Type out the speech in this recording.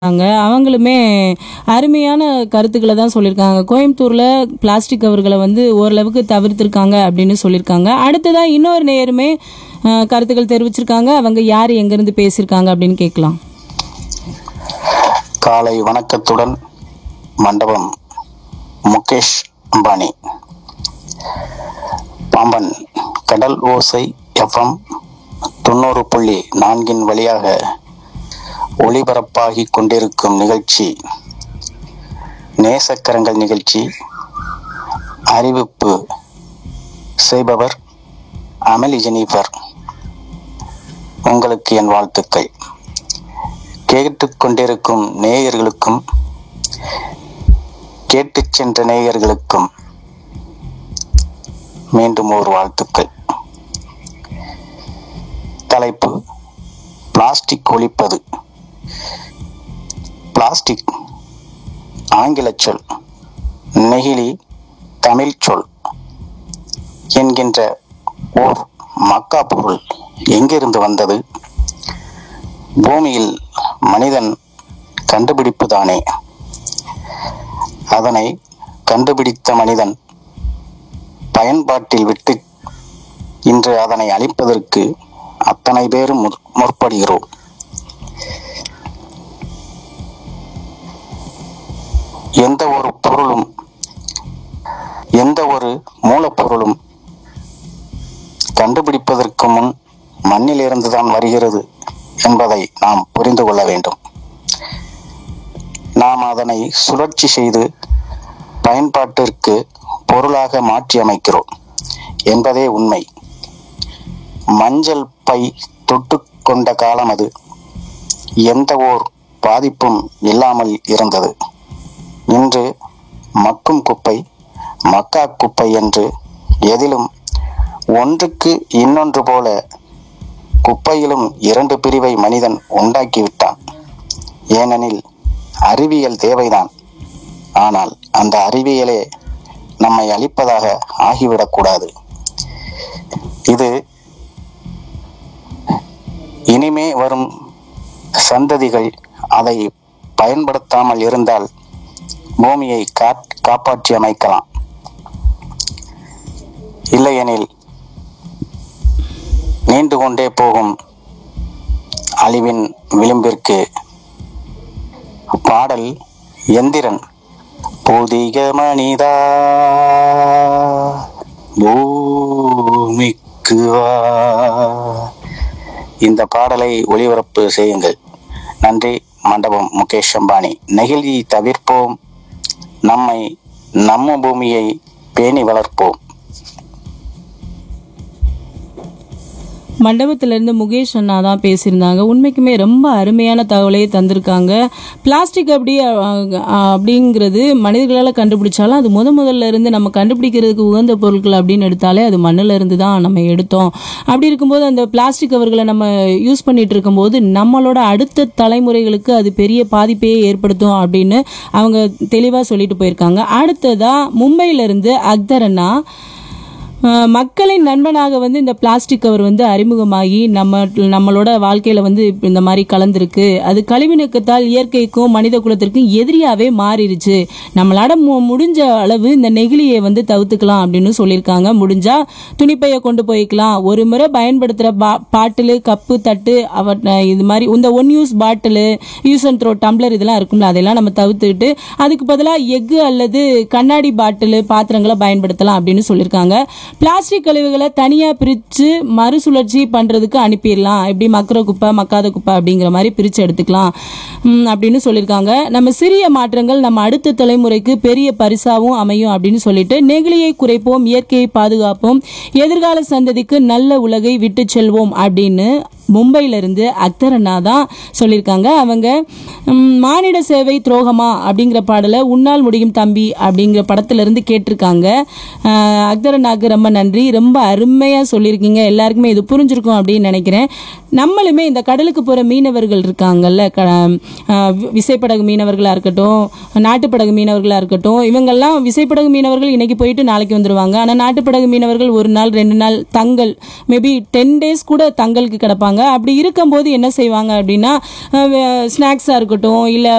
இருக்காங்க அவங்களுமே அருமையான கருத்துக்களை தான் சொல்லியிருக்காங்க கோயம்புத்தூர்ல பிளாஸ்டிக் கவர்களை வந்து ஓரளவுக்கு தவிர்த்திருக்காங்க அப்படின்னு சொல்லியிருக்காங்க அடுத்ததா இன்னொரு நேயருமே அஹ், கருத்துக்கள் தெரிவிச்சிருக்காங்க அவங்க யார் எங்கிருந்து பேசியிருக்காங்க அப்படின்னு கேட்கலாம் காலை வணக்கத்துடன் மண்டபம் முகேஷ் அம்பானி பாம்பன் கடல் ஓசை எஃப்எம் தொண்ணூறு புள்ளி நான்கின் வழியாக ஒளிபரப்பாகி கொண்டிருக்கும் நிகழ்ச்சி நேசக்கரங்கள் நிகழ்ச்சி அறிவிப்பு செய்பவர் அமளி ஜெனிஃபர் உங்களுக்கு என் வாழ்த்துக்கள் கேட்டுக்கொண்டிருக்கும் நேயர்களுக்கும் கேட்டுச் சென்ற நேயர்களுக்கும் மீண்டும் ஒரு வாழ்த்துக்கள் தலைப்பு பிளாஸ்டிக் ஒழிப்பது பிளாஸ்டிக் ஆங்கிலச் சொல் நெகிழி தமிழ் சொல் என்கின்ற ஓர் மக்கா பொருள் எங்கிருந்து வந்தது பூமியில் மனிதன் கண்டுபிடிப்புதானே அதனை கண்டுபிடித்த மனிதன் பயன்பாட்டில் விட்டு இன்று அதனை அழிப்பதற்கு அத்தனை பேரும் முற்- முற்படுகிறோம் எந்த ஒரு பொருளும் எந்த ஒரு மூலப்பொருளும் கண்டுபிடிப்பதற்கு முன் மண்ணிலிருந்து தான் வருகிறது என்பதை நாம் புரிந்து கொள்ள வேண்டும் நாம் அதனை சுழற்சி செய்து பயன்பாட்டிற்கு பொருளாக மாற்றி அமைக்கிறோம் என்பதே உண்மை மஞ்சள் பை தொட்டு கொண்ட காலம் அது எந்த ஓர் பாதிப்பும் இல்லாமல் இருந்தது இன்று மக்கும் குப்பை மக்கா குப்பை என்று எதிலும் ஒன்றுக்கு இன்னொன்று போல குப்பையிலும் இரண்டு பிரிவை மனிதன் உண்டாக்கிவிட்டான் ஏனெனில் அறிவியல் தேவைதான் ஆனால் அந்த அறிவியலே நம்மை அழிப்பதாக ஆகிவிடக்கூடாது இது இனிமே வரும் சந்ததிகள் அதை பயன்படுத்தாமல் இருந்தால் பூமியை காப்- காப்பாற்றி அமைக்கலாம் இல்லையெனில் நீண்டு கொண்டே போகும் அழிவின் விளிம்பிற்கு பாடல் எந்திரன் புதிய மனிதா பூமிக்கு வா இந்த பாடலை ஒளிபரப்பு செய்யுங்கள் நன்றி மண்டபம் முகேஷ் அம்பானி நெகிழி தவிர்ப்போம் நம்மை நம்ம பூமியை பேணி வளர்ப்போம் மண்டபத்திலிருந்து முகேஷ் அண்ணா தான் பேசியிருந்தாங்க உண்மைக்குமே ரொம்ப அருமையான தகவலை தந்திருக்காங்க பிளாஸ்டிக் அப்படி அஹ், அஹ், அப்படிங்கிறது மனிதர்களால் கண்டுபிடிச்சாலும் அது முத முதல்ல இருந்து நம்ம கண்டுபிடிக்கிறதுக்கு உகந்த பொருட்கள் அப்படின்னு எடுத்தாலே அது மண்ணில் இருந்து தான் நம்ம எடுத்தோம் அப்படி இருக்கும்போது அந்த பிளாஸ்டிக் கவர்களை நம்ம யூஸ் பண்ணிட்டு இருக்கும்போது நம்மளோட அடுத்த தலைமுறைகளுக்கு அது பெரிய பாதிப்பையே ஏற்படுத்தும் அப்படின்னு அவங்க தெளிவாக சொல்லிட்டு போயிருக்காங்க அடுத்ததா மும்பையிலிருந்து அக்தர் அண்ணா அஹ் மக்களின் நண்பனாக வந்து இந்த பிளாஸ்டிக் கவர் வந்து அறிமுகமாகி நம்ம நம்மளோட வாழ்க்கையில வந்து இப்ப இந்த மாதிரி கலந்துருக்கு அது கழிவுநீக்கத்தால் இயற்கைக்கும் மனித குலத்திற்கும் எதிரியாவே மாறிடுச்சு நம்மளால மு- முடிஞ்ச அளவு இந்த நெகிழியை வந்து தவிர்த்துக்கலாம் அப்படின்னு சொல்லியிருக்காங்க முடிஞ்சா துணிப்பையை கொண்டு போய்க்கலாம் ஒரு முறை பயன்படுத்துற பா பாட்டிலு கப்பு தட்டு அவ இது மாதிரி இந்த one use bottle use and throw tumbler இதெல்லாம் இருக்கும்ல அதெல்லாம் நம்ம தவிர்த்துக்கிட்டு அதுக்கு பதிலாக எஃகு அல்லது கண்ணாடி பாட்டிலு பாத்திரங்களை பயன்படுத்தலாம் அப்படின்னு சொல்லியிருக்காங்க பிளாஸ்டிக் கழிவுகளை தனியாக பிரித்து மறுசுழற்சி பண்ணுறதுக்கு அனுப்பிடலாம் எப்படி மக்கிற குப்பை மக்காத குப்பை அப்படிங்கிற மாதிரி பிரித்து எடுத்துக்கலாம் ம், அப்படின்னு சொல்லியிருக்காங்க நம்ம சிறிய மாற்றங்கள் நம்ம அடுத்த தலைமுறைக்கு பெரிய பரிசாவும் அமையும் அப்படின்னு சொல்லிட்டு நெகிழியை குறைப்போம் இயற்கையை பாதுகாப்போம் எதிர்கால சந்ததிக்கு நல்ல உலகை விட்டு செல்வோம் அப்படின்னு மும்பையில இருந்து அக்தர் அண்ணா தான் சொல்லியிருக்காங்க அவங்க ம், மானிட சேவை துரோகமா அப்படிங்கிற பாடலை உன்னால் முடியும் தம்பி அப்படிங்கிற படத்துல இருந்து கேட்டிருக்காங்க அஹ், அக்தர் அண்ணாக்கு ரொம்ப நன்றி ரொம்ப அருமையா சொல்லியிருக்கீங்க எல்லாருக்குமே இது புரிஞ்சிருக்கும் அப்படின்னு நினைக்கிறேன் நம்மளுமே இந்த கடலுக்கு போற மீனவர்கள் இருக்காங்கல்ல க அஹ், வி- விசைப்படகு மீனவர்களா இருக்கட்டும் நாட்டுப்படகு மீனவர்களா இருக்கட்டும் இவங்கெல்லாம் விசைப்படகு மீனவர்கள் இன்னைக்கு போயிட்டு நாளைக்கு வந்துருவாங்க ஆனா நாட்டுப்படகு மீனவர்கள் ஒரு நாள் ரெண்டு நாள் தங்கல் மேபி டென் டேஸ் கூட தங்கலுக்கு கிடப்பாங்க அப்படி இருக்கும்போது என்ன செய்வாங்க அப்படின்னா ஸ்நாக்ஸாக இருக்கட்டும் இல்லை